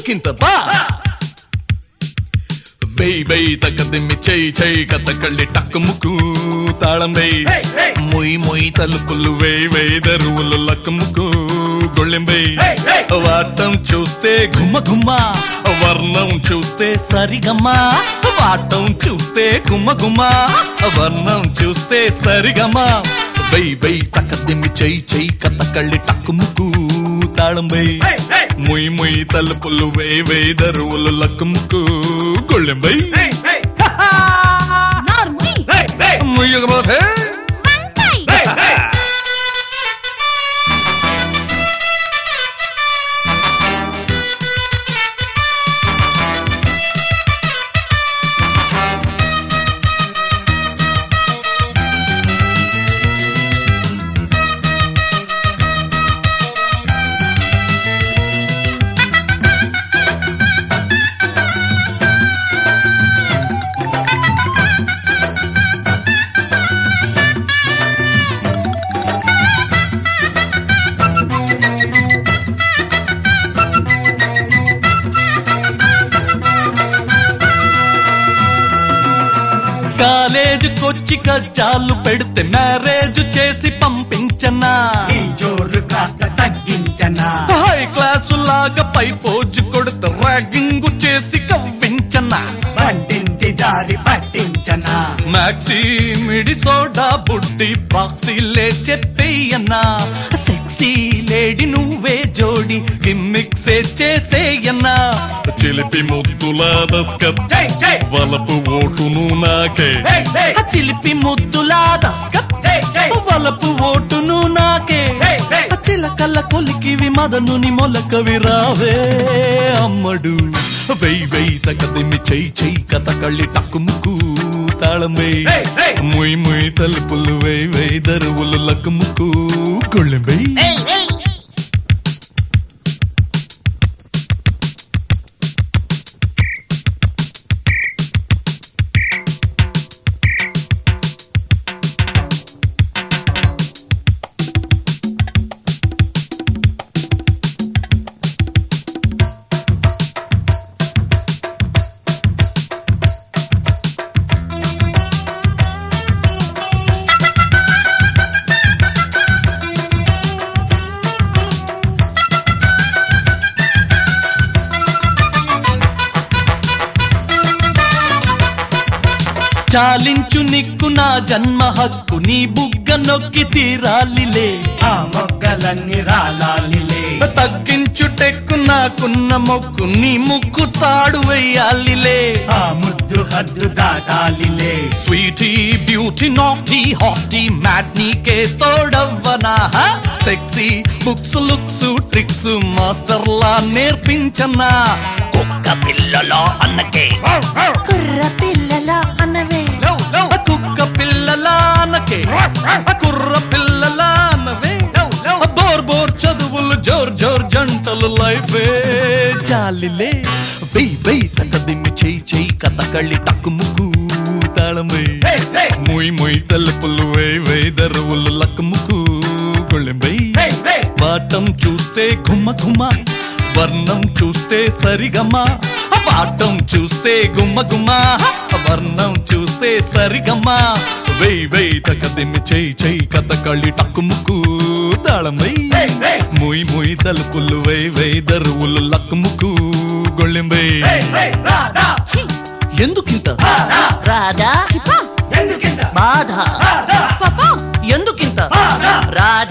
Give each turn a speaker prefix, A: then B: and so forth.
A: ఎందుకింత బా వెయ్ వెయ్ తగ్గదిమ్మి చెయ్యి చెయ్యి కథ కళ్ళి టక్కు ముక్కు తాళం వెయ్
B: Hey, hey.
A: మొయ్ మొయ్ తలుపులు వేయ్ వేయ్ దరువులు లక్కు ముక్కు గొళ్ళెం వెయ్
B: Hey, hey.
A: వాటం చూస్తే గుమ్మ గుమ్మ వర్ణం చూస్తే సరిగమ్మ వాటం చూస్తే గుమ్మ గుమ్మ వర్ణం చూస్తే సరిగమ్మ వెయ్ వెయ్ తక్కదిమ్మి చెయ్యి చెయ్యి కథ కళ్ళి టక్కు ముక్కు తాళం వెయ్
B: Hey, hey.
A: ముయ్ ముయ్ తలుపులు వేయ్ వేయ్ దరువులు లక్కు ముక్కు గొళ్ళెం వెయ్
B: Hey, hey,
C: నార్ముని
B: hey, hey,
A: ముయ్యకపోతే
C: వంకాయ్
B: hey, hey.
A: కాలేజీకొచ్చి కజ్జాలు పెడితే మ్యారేజ్ చేసి పంపించనా
B: ఈ జోరు కాస్త తగ్గించనా
A: హై క్లాసు లాగా పై పోజు కొడితే ర్యాగింగ్ చేసి కవ్వించనా
B: బండింటి దారి పట్టించనా
A: మ్యాక్సీ మిడి సోడా బుడ్డి ప్రాక్సీ లే చెప్పేయన్నా సెక్సీ లేడి నువ్వే జోడి గిమ్మిక్సే చేసేయన్నా చిలిపి ముద్దుల దస్కత్
B: జై జై
A: వలపు ఓటును నాకే
B: జై జై
A: ఆ చిలిపి ముద్దులా దస్కత్
B: జై జై
A: వలపు ఓటును నాకే
B: జై జై
A: ఆ చిలకల్ల కొలికివి మదనుని మొలకవి రావే అమ్మడు వెయ్ వెయ్ తగదిమి చెయ్యి చెయ్యి కథ కళ్ళి టక్కుముకు తాళం వెయ్
B: Hey, hey.
A: ముయ్ ముయ్ తలుపులు వెయ్ వెయ్ దరువులు లక్కుముకు గొళ్ళెం వెయ్ చాలించు నిక్కు నా జన్మ హక్కు నీ బుగ్గ నొక్కి తీరాలిలే
B: ఆ మొగ్గలన్నీ రాలాలిలే
A: తగ్గించు టెక్కు నాకున్న మొక్కు నీ ముక్కు తాడు వెయ్యాలిలే
B: ఆ ముద్దు హద్దు దాటాలిలే
A: స్వీటీ బ్యూటీ నాటీ హాటీ మ్యాట్ నీకే తోడవ్వనా sexy books looks tricks master లా నేర్పించనా కుక్క పిల్లలో అన్నకే
C: కుర్ర పిల్లల అనవే
A: కుక్క పిల్లలా అన్నకే కుర్ర పిల్లలా అన్నవే బోర్ బోర్ చదువులు జోర్ జోర్ జంటలు లైఫే జాలిలే బెయ్ బెయ్ తక్క దిమ్మి చెయ్యి చెయ్యి కథ కళ్ళి టక్కు ముక్కు తాళం వెయ్
B: Hey, hey,
A: ముయ్ ముయ్ తలుపులు వేయ్ వేయ్ దరువులు లక్కు ముక్కు గొళ్ళెం వెయ్
B: hey, hey.
A: పాఠం చూస్తే గుమ్మ గుమ్మ వర్ణం చూస్తే సరిగమ్మ పాఠం చూస్తే గుమ్మ గుమ్మ వర్ణం చూస్తే సరిగమ్మ వెయ్ వెయ్ తక దిమ్మి చెయ్యి చెయ్యి కథ కళ్ళి టక్కు ముక్కు తాళం వెయ్
B: Hey, hey.
A: ముయ్ ముయ్ తలుపులు వేయ్ వేయ్ దరువులు లక్కు ముక్కు గొళ్ళెం వెయ్
B: Hey, hey, రాధా
C: ఛీ
A: ఎందుకింత
B: రాధా
A: రాధా
C: చిపా
B: ఎందుకింత
A: బాధ
B: రాధా
C: పాపా
A: ఎందుకింత
B: రాధా
A: రాధ